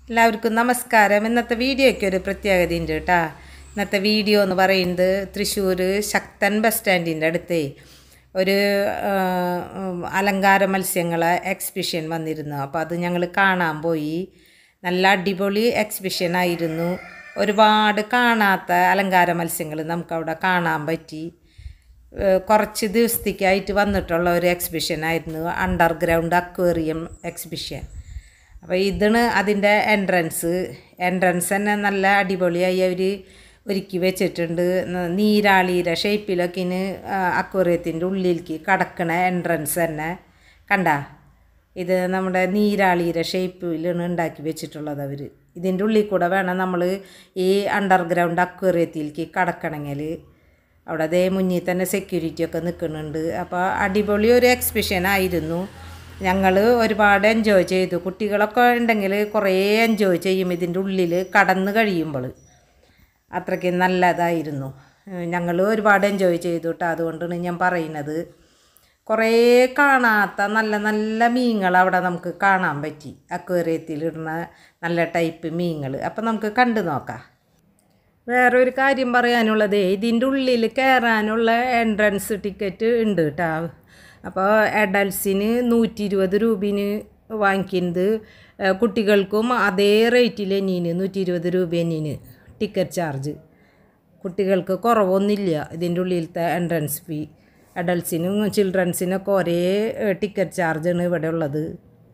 എല്ലാവർക്കും നമസ്കാരം ഇന്നത്തെ വീഡിയോയ്ക്ക് ഒരു പ്രത്യേകത ഉണ്ട് കേട്ടോ ഇന്നത്തെ വീഡിയോ എന്ന് പറയുന്നത് തൃശ്ശൂർ ശക്തൻ ബസ് സ്റ്റാൻഡിൻ്റെ അടുത്തേ ഒരു ആ, ഉം, അലങ്കാര മത്സ്യങ്ങളെ എക്സിബിഷൻ വന്നിരുന്നു അപ്പോൾ അത് ഞങ്ങൾ കാണാൻ പോയി നല്ല അടിപൊളി എക്സിബിഷൻ ആയിരുന്നു ഒരുപാട് കാണാത്ത അലങ്കാര മത്സ്യങ്ങൾ നമുക്കവിടെ കാണാൻ പറ്റി ഏഹ് കുറച്ച് ദിവസത്തേക്കായിട്ട് വന്നിട്ടുള്ള ഒരു എക്സിബിഷൻ ആയിരുന്നു അണ്ടർഗ്രൗണ്ട് അക്വേറിയം എക്സിബിഷൻ അപ്പോൾ ഇതാണ് അതിൻ്റെ എൻട്രൻസ് എൻട്രൻസ് തന്നെ നല്ല അടിപൊളിയായി അവർ ഒരുക്കി വെച്ചിട്ടുണ്ട് ന- നീരാളിയുടെ ഷേപ്പിലൊക്കെ ഇന് അക്വേറിയത്തിൻ്റെ ഉള്ളിലേക്ക് കടക്കണ എൻട്രൻസ് തന്നെ കണ്ട ഇത് നമ്മുടെ നീരാളിയുടെ ഷേപ്പിലാണ് ഉണ്ടാക്കി വെച്ചിട്ടുള്ളത് അവർ ഇതിൻ്റെ ഉള്ളിൽ കൂടെ വേണം നമ്മൾ ഈ അണ്ടർഗ്രൗണ്ട് അക്വേറിയത്തിലേക്ക് കടക്കണമെങ്കിൽ അവിടെ അതേ മുന്നിൽ തന്നെ സെക്യൂരിറ്റി ഒക്കെ നിൽക്കുന്നുണ്ട് അപ്പോൾ അടിപൊളി ഒരു എക്സിബിഷൻ ആയിരുന്നു ഞങ്ങൾ ഒരുപാട് എൻജോയ് ചെയ്തു കുട്ടികളൊക്കെ ഉണ്ടെങ്കിൽ കുറേ എൻജോയ് ചെയ്യും ഇതിൻ്റെ ഉള്ളിൽ കടന്ന് കഴിയുമ്പോൾ അത്രയ്ക്ക് നല്ലതായിരുന്നു ഞങ്ങൾ ഒരുപാട് എൻജോയ് ചെയ്തു കേട്ടോ അതുകൊണ്ടാണ് ഞാൻ പറയുന്നത് കുറേ കാണാത്ത നല്ല നല്ല മീനുകൾ അവിടെ നമുക്ക് കാണാൻ പറ്റി അക്വേറിയത്തിലിടുന്ന നല്ല ടൈപ്പ് മീനുകൾ അപ്പം നമുക്ക് കണ്ടു നോക്കാം വേറെ ഒരു കാര്യം പറയാനുള്ളത് ഇതിൻ്റെ ഉള്ളിൽ കയറാനുള്ള എൻട്രൻസ് ടിക്കറ്റ് ഉണ്ട് കേട്ടോ അപ്പോൾ അഡൽസിന് നൂറ്റി ഇരുപത് രൂപന് വാങ്ങിക്കുന്നത് ഏഹ് കുട്ടികൾക്കും അതേ റേറ്റിൽ തന്നെയാണ് നൂറ്റി ഇരുപത് രൂപ തന്നെയാണ് ടിക്കറ്റ് ചാർജ് കുട്ടികൾക്ക് കുറവൊന്നുമില്ല ഇതിൻ്റെ ഉള്ളിലത്തെ എൻട്രൻസ് ഫീ അഡൽസിനും ചിൽഡ്രൻസിനൊക്കെ ഒരേ ടിക്കറ്റ് ചാർജാണ് ഇവിടെ ഉള്ളത്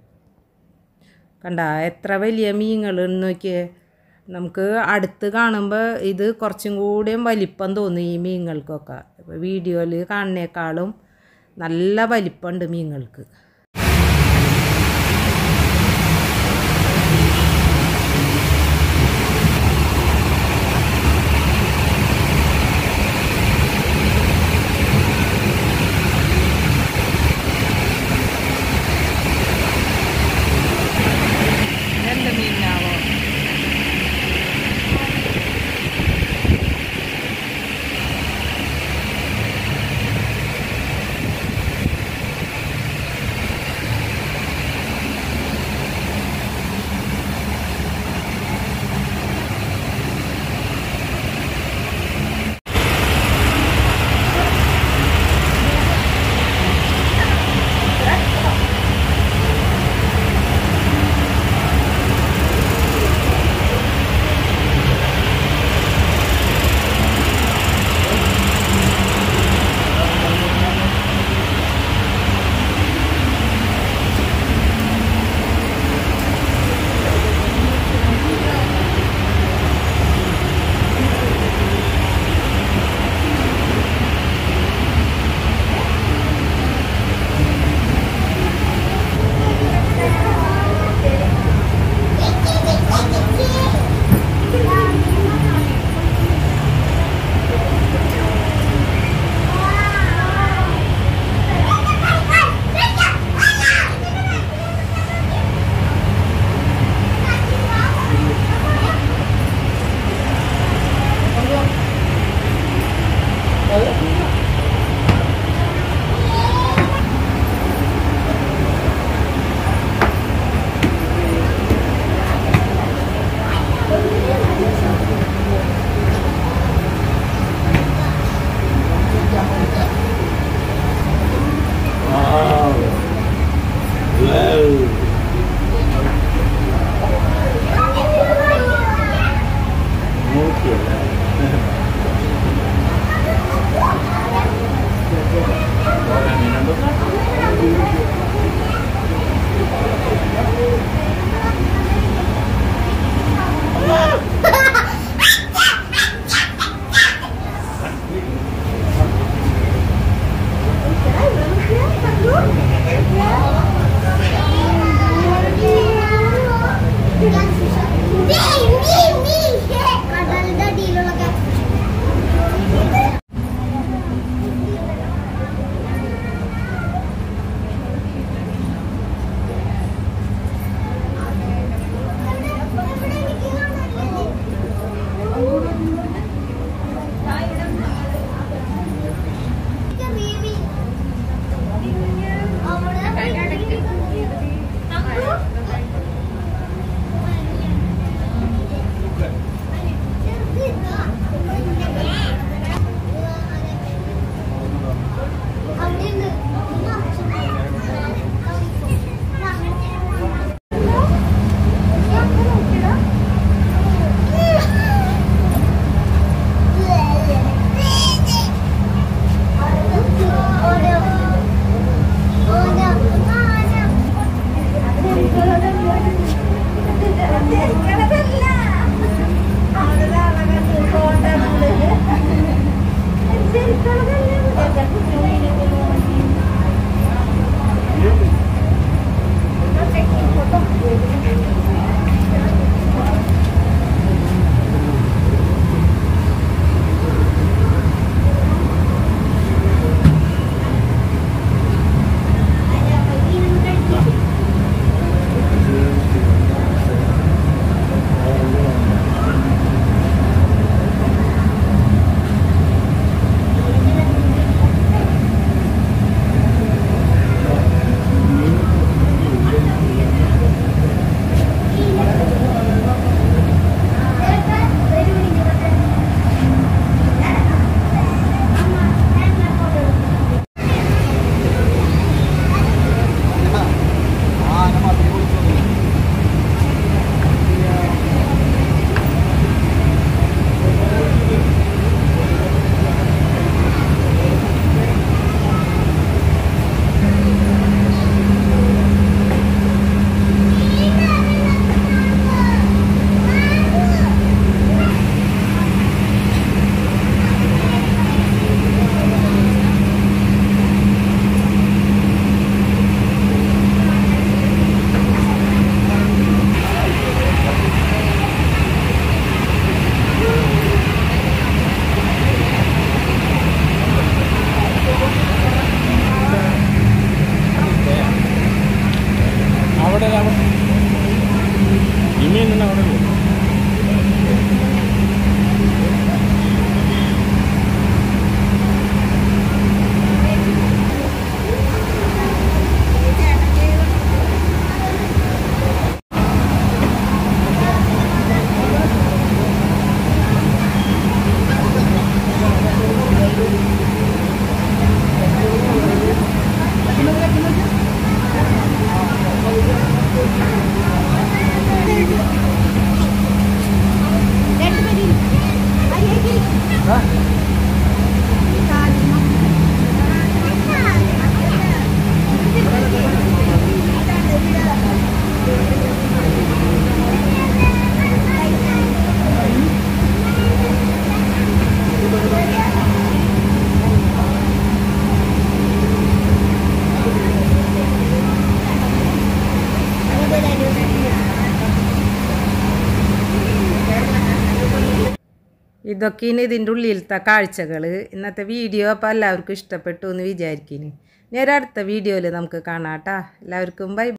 കണ്ട എത്ര വലിയ മീനുകൾ നോക്കിയേ നമുക്ക് അടുത്ത് കാണുമ്പോൾ ഇത് കുറച്ചും കൂടിയും വലിപ്പം തോന്നും ഈ മീനുകൾക്കൊക്കെ ഇപ്പോൾ വീഡിയോയിൽ കാണുന്നേക്കാളും നല്ല വലിപ്പമുണ്ട് മീനുകൾക്ക് എന്ത് മീനാവോ തന്നെ അവിടെ ഉള്ളൂ ഇതൊക്കെയാണ് ഇതിൻ്റെ ഉള്ളിലത്തെ കാഴ്ചകൾ ഇന്നത്തെ വീഡിയോ അപ്പോൾ എല്ലാവർക്കും ഇഷ്ടപ്പെട്ടു എന്ന് വിചാരിക്കുന്നു ഇനി ഒരു അടുത്ത വീഡിയോയിൽ നമുക്ക് കാണാം കേട്ടോ എല്ലാവർക്കും ബൈ